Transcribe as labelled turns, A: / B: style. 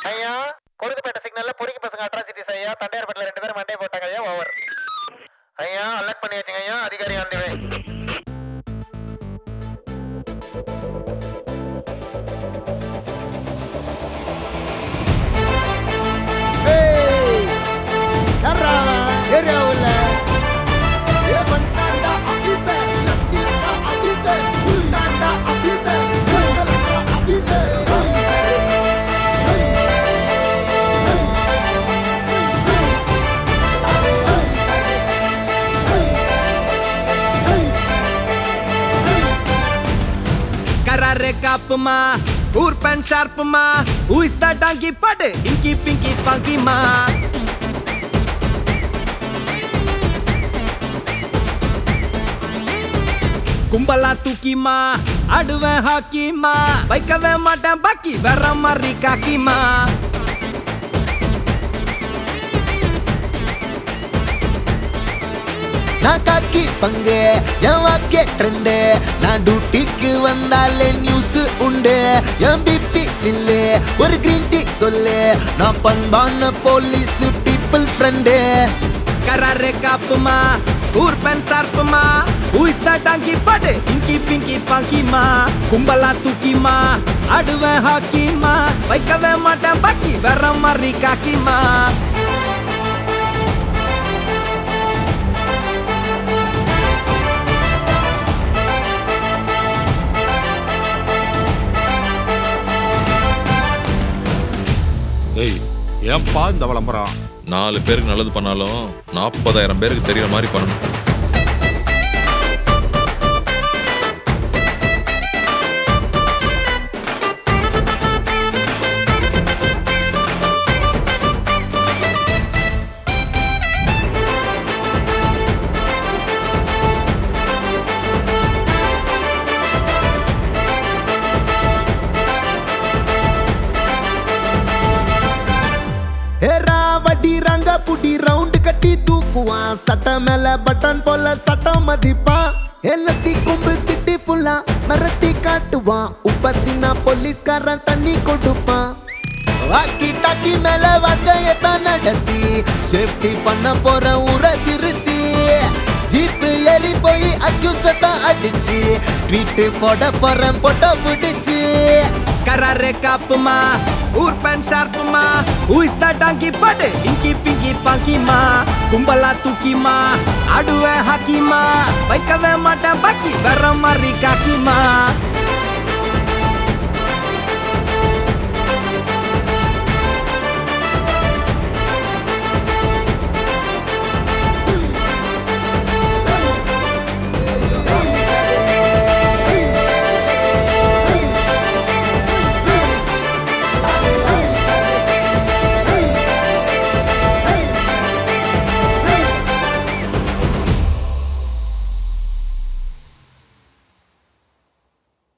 A: ஐயா கொடுக்கப்பட்ட சிக்னல்ல பொறுக்கி பசங்க அட்ராசிட்டிஸ் ஐயா தண்டையார்பேட்டில் ரெண்டு பேரும் மண்டையை போட்டாங்க ஐயா ஓவர் ஐயா அலர்ட் பண்ணி வச்சுங்க ஐயா அதிகாரி ஆண்டுவே
B: ஏய் யாரா ஏரியாவுல ஏ பண்டாண்டா ஆபீசர் லத்திலக்கா ஆபீசர் குண்டாண்டா ஆபீசர் குண்டலக்கா ஆபீசர்
C: கராரே காப்புமா ஊர் பேன் ஷார்ப்புமா ஹூ இஸ் த டாங்கி பாடு இங்கி பிங்கி பாங்கிமா கும்பலா தூக்கிமா ஆடுவேன் ஹாக்கிமா வைக்கவே மாட்டேன் பாக்கி வேற மாதிரி காக்கிமா
B: நான் காக்கி பங்கு என் வாக்கிய ட்ரெண்டு நான் டியூட்டிக்கு வந்தாலே நியூஸ் உண்டு என் பிபி சில்லு ஒரு கிரீன் டீ சொல்லு நான் பண்பான போலீஸ் பீப்புள் ஃப்ரெண்டு
C: கராரே காப்புமா ஊர் பேன் ஷார்ப்புமா ஹூ இஸ் த டாங்கி பாடு இங்கி பிங்கி பாங்கிமா கும்பலா தூக்கிமா ஆடுவேன் ஹாக்கிமா வைக்கவே மாட்டேன் பாக்கி வேற மாதிரி காக்கிமா
D: ஏய் ஏன்பா இந்த விளம்பரம்
E: நாலு பேருக்கு நல்லது பண்ணாலும் நாற்பதாயிரம் பேருக்கு தெரியற மாதிரி பண்ணணும்
B: ஏரா வட்டி ரங்க புடி ரவுண்டு கட்டி தூக்குவான் சட்ட மேல பட்டன் போல சட்டம் மதிப்பான் எல்லாத்தி கும்பு சிட்டி ஃபுல்லா மிரட்டி காட்டுவான் உப்பத்தினா போலீஸ்காரன் தண்ணி கொடுப்பான் வாக்கி டாக்கி மேல வகையத்தான் நடத்தி சேஃப்டி பண்ண போற ஊரை திருத்தி ஜீப்பு ஏறி போய் அக்யூஸ்தான் அடிச்சு ட்வீட் போட போறேன் போட்டோ பிடிச்சு
C: கராரே காப்புமா ஊர் பேன் ஷார்ப்புமா ஹூ இஸ் த டாங்கி பாடு இங்கி பிங்கி பாங்கிமா கும்பலா தூக்கிமா ஆடுவேன் ஹாக்கிமா வைக்கவே மாட்டேன் பாக்கி வேற மாதிரி காக்கிமா